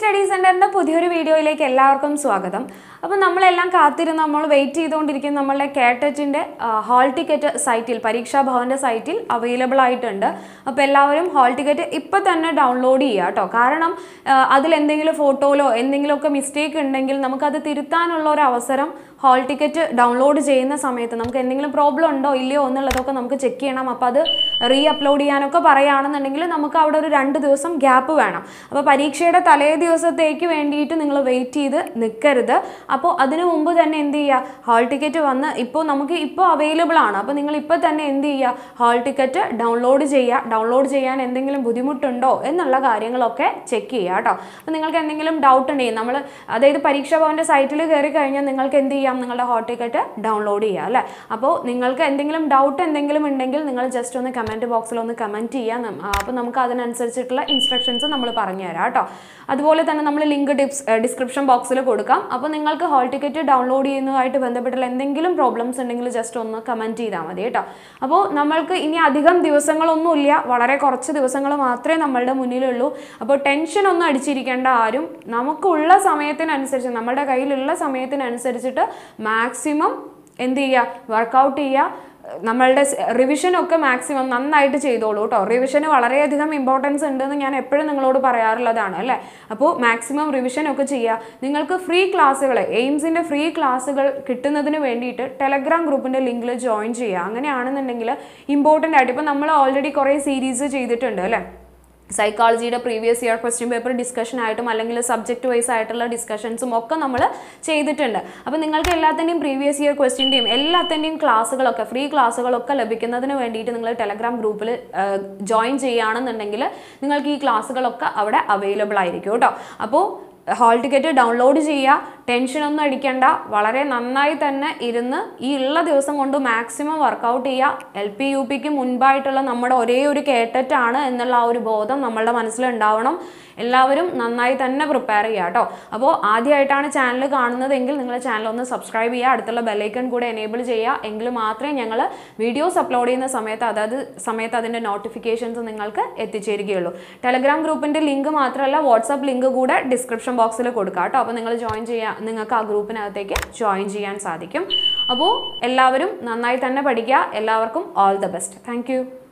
study സെൻറ്ററിൻ്റെ പുതിയൊരു വീഡിയോയിലേക്ക് എല്ലാവർക്കും സ്വാഗതം അപ്പോൾ നമ്മളെല്ലാം കാത്തിരുന്ന് നമ്മൾ വെയിറ്റ് ചെയ്തുകൊണ്ടിരിക്കുന്ന നമ്മളുടെ കേട്ടറ്റിൻ്റെ ഹാൾ ടിക്കറ്റ് സൈറ്റിൽ പരീക്ഷാ ഭവൻ്റെ സൈറ്റിൽ അവൈലബിൾ ആയിട്ടുണ്ട് അപ്പോൾ എല്ലാവരും ഹാൾ ടിക്കറ്റ് ഇപ്പോൾ തന്നെ ഡൗൺലോഡ് ചെയ്യുക കേട്ടോ കാരണം അതിൽ എന്തെങ്കിലും ഫോട്ടോയിലോ എന്തെങ്കിലുമൊക്കെ മിസ്റ്റേക്ക് ഉണ്ടെങ്കിൽ നമുക്കത് തിരുത്താനുള്ള ഒരു അവസരം ഹാൾ ടിക്കറ്റ് ഡൗൺലോഡ് ചെയ്യുന്ന സമയത്ത് നമുക്ക് എന്തെങ്കിലും പ്രോബ്ലം ഉണ്ടോ ഇല്ലയോ എന്നുള്ളതൊക്കെ നമുക്ക് ചെക്ക് ചെയ്യണം അപ്പോൾ അത് റീ അപ്ലോഡ് ചെയ്യാനൊക്കെ പറയുകയാണെന്നുണ്ടെങ്കിൽ നമുക്ക് അവിടെ ഒരു രണ്ട് ദിവസം ഗ്യാപ്പ് വേണം അപ്പോൾ പരീക്ഷയുടെ തലേ ദിവസത്തേക്ക് വേണ്ടിയിട്ട് നിങ്ങൾ വെയിറ്റ് ചെയ്ത് നിൽക്കരുത് അപ്പോൾ അതിനു മുമ്പ് തന്നെ എന്ത് ചെയ്യുക ഹാൾ ടിക്കറ്റ് വന്ന് ഇപ്പോൾ നമുക്ക് ഇപ്പോൾ അവൈലബിൾ ആണ് അപ്പോൾ നിങ്ങൾ ഇപ്പോൾ തന്നെ എന്ത് ചെയ്യുക ഹാൾ ടിക്കറ്റ് ഡൗൺലോഡ് ചെയ്യുക ഡൗൺലോഡ് ചെയ്യാൻ എന്തെങ്കിലും ബുദ്ധിമുട്ടുണ്ടോ എന്നുള്ള കാര്യങ്ങളൊക്കെ ചെക്ക് ചെയ്യുക കേട്ടോ അപ്പോൾ നിങ്ങൾക്ക് എന്തെങ്കിലും ഡൗട്ട് ഉണ്ടെങ്കിൽ നമ്മൾ അതായത് പരീക്ഷാ ഭവൻ്റെ സൈറ്റിൽ കയറി കഴിഞ്ഞാൽ നിങ്ങൾക്ക് എന്ത് ചെയ്യാം നിങ്ങളുടെ ഹാൾ ടിക്കറ്റ് ഡൗൺലോഡ് ചെയ്യുക അല്ലേ അപ്പോൾ നിങ്ങൾക്ക് എന്തെങ്കിലും ഡൗട്ട് എന്തെങ്കിലും ഉണ്ടെങ്കിൽ നിങ്ങൾ ജസ്റ്റ് ഒന്ന് കമൻറ്റ് ബോക്സിൽ ഒന്ന് കമൻറ്റ് ചെയ്യുക അപ്പോൾ നമുക്ക് അതിനനുസരിച്ചിട്ടുള്ള ഇൻസ്ട്രക്ഷൻസ് നമ്മൾ പറഞ്ഞു തരാം കേട്ടോ അതുപോലെ തന്നെ നമ്മൾ ലിങ്ക് ഡിപ്സ് ഡിസ്ക്രിപ്ഷൻ ബോക്സിൽ കൊടുക്കാം അപ്പോൾ നിങ്ങൾക്ക് ഹാൾ ടിക്കറ്റ് ഡൗൺലോഡ് ചെയ്യുന്നതുമായിട്ട് ബന്ധപ്പെട്ടുള്ള എന്തെങ്കിലും പ്രോബ്ലംസ് ഉണ്ടെങ്കിൽ ജസ്റ്റ് ഒന്ന് കമൻറ്റ് ചെയ്താൽ മതി കേട്ടോ അപ്പോൾ നമ്മൾക്ക് ഇനി അധികം ദിവസങ്ങളൊന്നുമില്ല വളരെ കുറച്ച് ദിവസങ്ങൾ മാത്രമേ നമ്മളുടെ മുന്നിലുള്ളൂ അപ്പോൾ ടെൻഷൻ ഒന്നും അടിച്ചിരിക്കേണ്ട ആരും നമുക്കുള്ള സമയത്തിനനുസരിച്ച് നമ്മുടെ കയ്യിലുള്ള സമയത്തിനനുസരിച്ചിട്ട് മാക്സിമം എന്ത് ചെയ്യുക വർക്കൗട്ട് ചെയ്യുക നമ്മളുടെ റിവിഷനൊക്കെ മാക്സിമം നന്നായിട്ട് ചെയ്തോളൂ കേട്ടോ റിവിഷന് വളരെയധികം ഇമ്പോർട്ടൻസ് ഉണ്ടെന്ന് ഞാൻ എപ്പോഴും നിങ്ങളോട് പറയാറുള്ളതാണ് അല്ലേ അപ്പോൾ മാക്സിമം റിവിഷനൊക്കെ ചെയ്യുക നിങ്ങൾക്ക് ഫ്രീ ക്ലാസ്സുകൾ എയിംസിൻ്റെ ഫ്രീ ക്ലാസ്സുകൾ കിട്ടുന്നതിന് വേണ്ടിയിട്ട് ടെലഗ്രാം ഗ്രൂപ്പിൻ്റെ ലിങ്കിൽ ജോയിൻ ചെയ്യുക അങ്ങനെയാണെന്നുണ്ടെങ്കിൽ ഇമ്പോർട്ടൻ്റ് ആയിട്ട് ഇപ്പോൾ നമ്മൾ ഓൾറെഡി കുറേ സീരീസ് ചെയ്തിട്ടുണ്ട് അല്ലേ സൈക്കോളജിയുടെ previous year question paper discussion ആയിട്ടും അല്ലെങ്കിൽ സബ്ജക്റ്റ് വൈസ് ആയിട്ടുള്ള ഡിസ്കഷൻസും ഒക്കെ നമ്മൾ ചെയ്തിട്ടുണ്ട് അപ്പോൾ നിങ്ങൾക്ക് എല്ലാത്തിൻ്റെയും പ്രീവിയസ് ഇയർ ക്വസ്റ്റ്യൻ്റെയും എല്ലാത്തിൻ്റെയും ക്ലാസ്സുകളൊക്കെ ഫ്രീ ക്ലാസ്സുകളൊക്കെ ലഭിക്കുന്നതിന് വേണ്ടിയിട്ട് നിങ്ങൾ ടെലഗ്രാം ഗ്രൂപ്പിൽ ജോയിൻ ചെയ്യുകയാണെന്നുണ്ടെങ്കിൽ നിങ്ങൾക്ക് ഈ ക്ലാസ്സുകളൊക്കെ അവിടെ അവൈലബിൾ ആയിരിക്കും കേട്ടോ അപ്പോൾ ഹാൾ ടിക്കറ്റ് ഡൗൺലോഡ് ചെയ്യുക ടെൻഷനൊന്നും അടിക്കേണ്ട വളരെ നന്നായി തന്നെ ഇരുന്ന് ഈ ഉള്ള ദിവസം കൊണ്ട് മാക്സിമം വർക്കൗട്ട് ചെയ്യുക എൽ പി യു പിക്ക് മുൻപായിട്ടുള്ള നമ്മുടെ ഒരേ ഒരു കേട്ടറ്റാണ് എന്നുള്ള ആ ഒരു ബോധം നമ്മളുടെ മനസ്സിലുണ്ടാവണം എല്ലാവരും നന്നായി തന്നെ പ്രിപ്പയർ ചെയ്യുക കേട്ടോ അപ്പോൾ ആദ്യമായിട്ടാണ് ചാനൽ കാണുന്നതെങ്കിൽ നിങ്ങൾ ചാനൽ ഒന്ന് സബ്സ്ക്രൈബ് ചെയ്യുക അടുത്തുള്ള ബെല്ലൈക്കൺ കൂടെ എനേബിൾ ചെയ്യുക എങ്കിൽ മാത്രമേ ഞങ്ങൾ വീഡിയോസ് അപ്ലോഡ് ചെയ്യുന്ന സമയത്ത് അതായത് സമയത്ത് അതിൻ്റെ നോട്ടിഫിക്കേഷൻസ് നിങ്ങൾക്ക് എത്തിച്ചേരുകയുള്ളൂ ടെലഗ്രാം ഗ്രൂപ്പിൻ്റെ ലിങ്ക് മാത്രമല്ല വാട്സാപ്പ് ലിങ്ക് കൂടെ ഡിസ്ക്രിപ്ഷൻ ബോക്സിൽ കൊടുക്കുക കേട്ടോ അപ്പോൾ നിങ്ങൾ ജോയിൻ ചെയ്യാൻ നിങ്ങൾക്ക് ആ ഗ്രൂപ്പിനകത്തേക്ക് ജോയിൻ ചെയ്യാൻ സാധിക്കും അപ്പോൾ എല്ലാവരും നന്നായി തന്നെ പഠിക്കുക എല്ലാവർക്കും ഓൾ ദ ബെസ്റ്റ് താങ്ക്